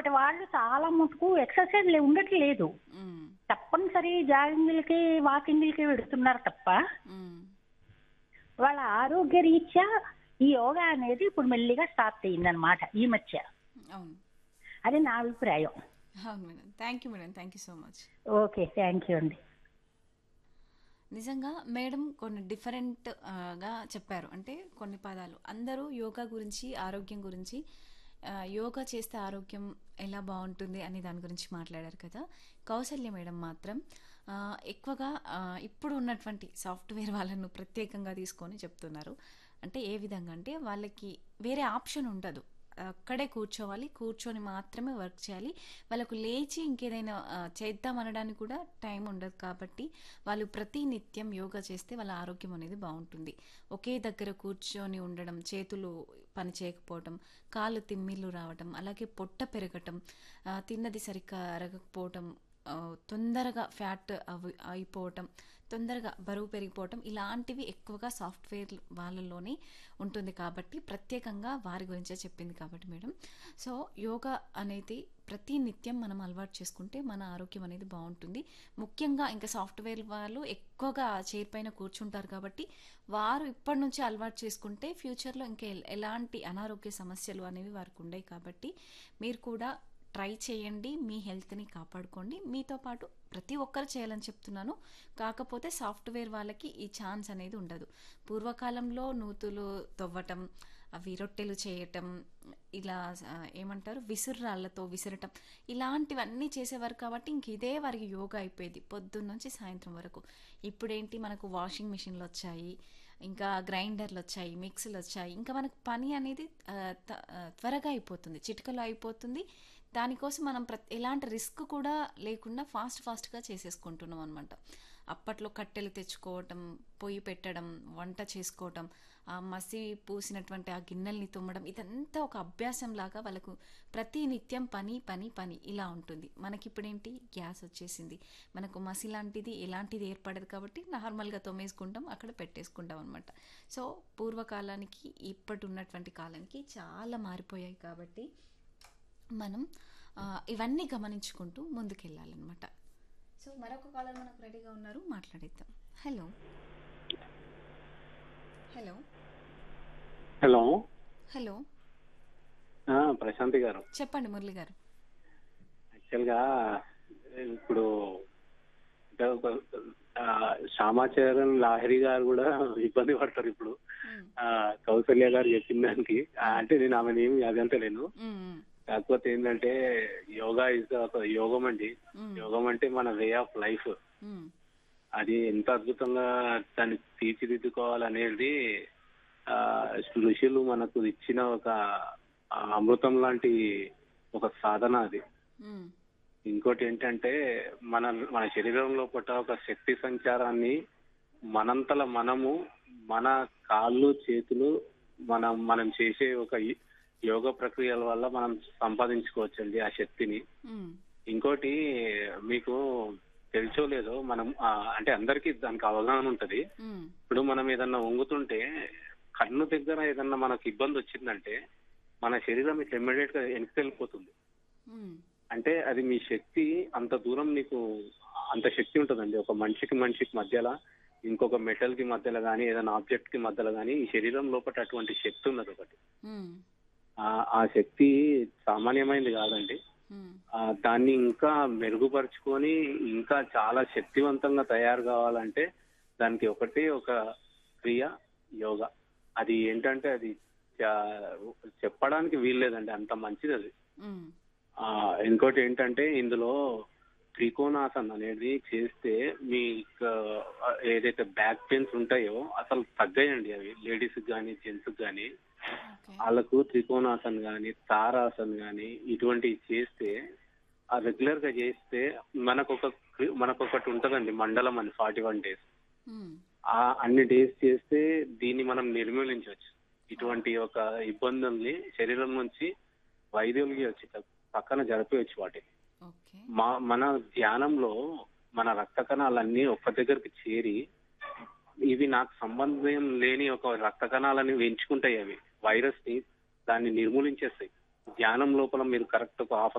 వాళ్ళు చాలా మటుకు ఎక్సర్సైజ్ ఉండట్లేదు ఉమ్, తప్పనిసరి జాగింగ్లకి వాకింగ్లకి వెడుతున్నారు తప్ప ఉమ్, వాళ్ళ ఆరోగ్య రీత్యా ఈ యోగా అనేది ఇప్పుడు మెల్లిగా స్టార్ట్ అయిందనమాట ఈ మధ్య అవును అది నా అభిప్రాయం అవును madam thank you madam thank you so much okay thank you అండి నిజంగా మేడం కొన్ని డిఫరెంట్ ఆ, గా చెప్పారు అంటే కొన్ని పదాలు అందరూ యోగా గురించి ఆరోగ్యం గురించి ఆ, యోగా చేస్తే ఆరోగ్యం ఎలా బాగుంటుంది అనే దాని గురించి మాట్లాడారు కదా కౌసల్య మేడం మాత్రం ఆ, ఎక్కువగా ఆ, ఇప్పుడు ఉన్నటువంటి సాఫ్ట్వేర్ వాళ్ళను ప్రత్యేకంగా తీసుకొని చెప్తున్నారు అంటే ఏ విధంగా అంటే వాళ్ళకి వేరే ఆప్షన్ ఉండదు అక్కడే కూర్చోవాలి కూర్చొని మాత్రమే వర్క్ చేయాలి వాళ్ళకు లేచి ఇంకేదైనా ఆ, చేద్దాం అనడానికి కూడా టైం ఉండదు కాబట్టి వాళ్ళు ప్రతి నిత్యం యోగా చేస్తే వాళ్ళ ఆరోగ్యం అనేది బాగుంటుంది ఒకే దగ్గర కూర్చొని ఉండడం చేతులు పని చేయకపోవటం కాళ్ళు తిమ్మిళ్ళు రావటం అలాగే పొట్ట పెరగటం ఆ, తిన్నది సరిగ్గా అరగకపోవటం ఆ, తొందరగా ఫ్యాట్ అవి అయిపోవటం తొందరగా బరువు పెరిగిపోవటం ఇలాంటివి ఎక్కువగా సాఫ్ట్వేర్ వాళ్ళలోనే ఉంటుంది కాబట్టి ప్రత్యేకంగా వారి గురించే చెప్పింది కాబట్టి మేడం సో యోగా అనేది ప్రతి నిత్యం మనం అలవాటు చేసుకుంటే మన ఆరోగ్యం అనేది బాగుంటుంది ముఖ్యంగా ఇంకా సాఫ్ట్వేర్ వాళ్ళు ఎక్కువగా చైర్ పైన కూర్చుంటారు కాబట్టి వారు ఇప్పటి నుంచి అలవాటు చేసుకుంటే ఫ్యూచర్లో ఇంకా ఎల్- ఎలాంటి అనారోగ్య సమస్యలు అనేవి వారికి ఉండవు కాబట్టి మీరు కూడా ట్రై చేయండి మీ హెల్త్ని కాపాడుకోండి మీతో పాటు ప్రతి ఒక్కరు చేయాలని చెప్తున్నాను కాకపోతే సాఫ్ట్వేర్ వాళ్ళకి ఈ ఛాన్స్ అనేది ఉండదు పూర్వకాలంలో నూతులు తవ్వటం అవి రొట్టెలు చేయటం ఇలా ఆ, ఏమంటారు విసురాళ్ళతో విసరటం ఇలాంటివన్నీ చేసేవారు కాబట్టి ఇంక ఇదే వారికి యోగా అయిపోయేది పొద్దున్న నుంచి సాయంత్రం వరకు ఇప్పుడేంటి మనకు వాషింగ్ మిషన్లు వచ్చాయి ఇంకా గ్రైండర్లు వచ్చాయి మిక్సీలు వచ్చాయి ఇంకా మనకు పని అనేది ఆ, త- ఆ, త్వరగా అయిపోతుంది చిటికలో అయిపోతుంది దానికోసం మనం ప్రతి ఎలాంటి రిస్క్ కూడా లేకుండా ఫాస్ట్ ఫాస్ట్గా చేసేసుకుంటున్నాం అనమాట అప్పట్లో కట్టెలు తెచ్చుకోవటం పొయ్యి పెట్టడం వంట చేసుకోవటం ఆ మసి పూసినటువంటి ఆ గిన్నెల్ని తుమ్మడం ఇదంతా ఒక అభ్యాసం లాగా వాళ్ళకు ప్రతి నిత్యం పని పని పని ఇలా ఉంటుంది మనకి ఇప్పుడేంటి గ్యాస్ వచ్చేసింది మనకు మసి లాంటిది ఎలాంటిది ఏర్పడదు కాబట్టి నార్మల్గా తొమ్మేసుకుంటాం అక్కడ పెట్టేసుకుంటాం అనమాట సో పూర్వకాలానికి ఇప్పటి ఉన్నటువంటి కాలానికి చాలా మారిపోయాయి కాబట్టి మనం ఆ, ఇవన్నీ గమనించుకుంటూ ముందుకెళ్ళాలన్నమాట సో మరొక కాలర్ మనకు రెడీగా ఉన్నారు మాట్లాడేద్దాం హలో హలో హలో హలో ఆ, ప్రశాంతి గారు చెప్పండి మురళి గారు యాక్చువల్గా ఇప్పుడు అంటే ఒక, ఆ, శ్యామాచార్యం లాహిరి గారు కూడా ఇబ్బంది పడతారు ఇప్పుడు మ్మ్. ఆ, కౌసల్య గారు చెప్పిన దానికి ఆ, అంటే నేను ఆమెను ఏమి అదంతలేను మ్మ్, మ్మ్, కాకపోతే ఏంటంటే యోగా ఇస్ ఒక యోగం అండి మ్మ్, యోగం అంటే మన వే ఆఫ్ లైఫ్ మ్మ్, అది ఎంత అద్భుతంగా దాన్ని తీర్చిదిద్దుకోవాలనేది ఆ, ఋషులు మనకు ఇచ్చిన ఒక ఆ, అమృతం లాంటి ఒక సాధన అది మ్మ్, ఇంకోటి ఏంటంటే మన మన శరీరంలో పుట్ట ఒక శక్తి సంచారాన్ని మనంతల మనము మన కాళ్ళు చేతులు మనం మనం చేసే ఒక ఈ- యోగ ప్రక్రియల వల్ల మనం సంపాదించుకోవచ్చండి ఆ శక్తిని మ్మ్, ఇంకోటి మీకు తెలుసో లేదో మనం ఆ, అంటే అందరికీ దానికి అవగాహన ఉంటది మ్మ్, ఇప్పుడు మనం ఏదన్నా వంగుతుంటే కన్ను దగ్గర ఏదన్నా మనకు ఇబ్బంది వచ్చిందంటే మన శరీరం ఇట్లా ఇమ్మీడియట్ గా వెనక్కి వెళ్ళిపోతుంది మ్మ్, అంటే అది మీ శక్తి అంత దూరం నీకు అంత శక్తి ఉంటుందండి ఒక మనిషికి మనిషికి మధ్యలో ఇంకొక మెటల్ కి మధ్యలో కానీ ఏదైనా ఆబ్జెక్ట్ కి మధ్యలో కానీ ఈ శరీరం లోపల అటువంటి శక్తి ఉన్నది ఒకటి మ్మ్, ఆ- ఆ శక్తి సామాన్యమైనది కాదండి మ్మ్, ఆ దాన్ని ఇంకా మెరుగుపరుచుకొని ఇంకా చాలా శక్తివంతంగా తయారు కావాలంటే దానికి ఒకటి ఒక క్రియ యోగా అది ఏంటంటే అది చా- చెప్పడానికి వీల్లేదండి అంత మంచిది అది మ్మ్, ఆ ఇంకోటి ఏంటంటే ఇందులో త్రికోణాసన్ అనేది చేస్తే మీ ఆ, ఏదైతే బ్యాక్ పెయిన్స్ ఉంటాయో అసలు తగ్గాయండి అవి లేడీస్ కానీ జెంట్స్ కానీ ఓకే వాళ్ళకు త్రికోణాసన్ కానీ తారాసన్ కానీ ఇటువంటివి చేస్తే ఆ రెగ్యులర్ గా చేస్తే మనకు ఒక మనకు ఒకటి ఉంటదండి మండలం అని ఫార్టీ వన్ డేస్ మ్మ్, ఆ అన్ని డేస్ చేస్తే దీన్ని మనం నిర్మూలించవచ్చు ఇటువంటి ఒక ఇబ్బందుల్ని శరీరం నుంచి వైద్యులకి వచ్చి పక్కన జరిపేయచ్చు వాటిని ఓకే మా మన ధ్యానంలో మన రక్త కణాలన్నీ ఒక్క దగ్గరికి చేరి ఇవి నాకు సంబంధం లేని ఒక రక్త కణాలని ఎంచుకుంటాయి అవి వైరస్ ని దాన్ని నిర్మూలించేస్తాయి ధ్యానం లోపల మీరు కరెక్ట్ ఒక హాఫ్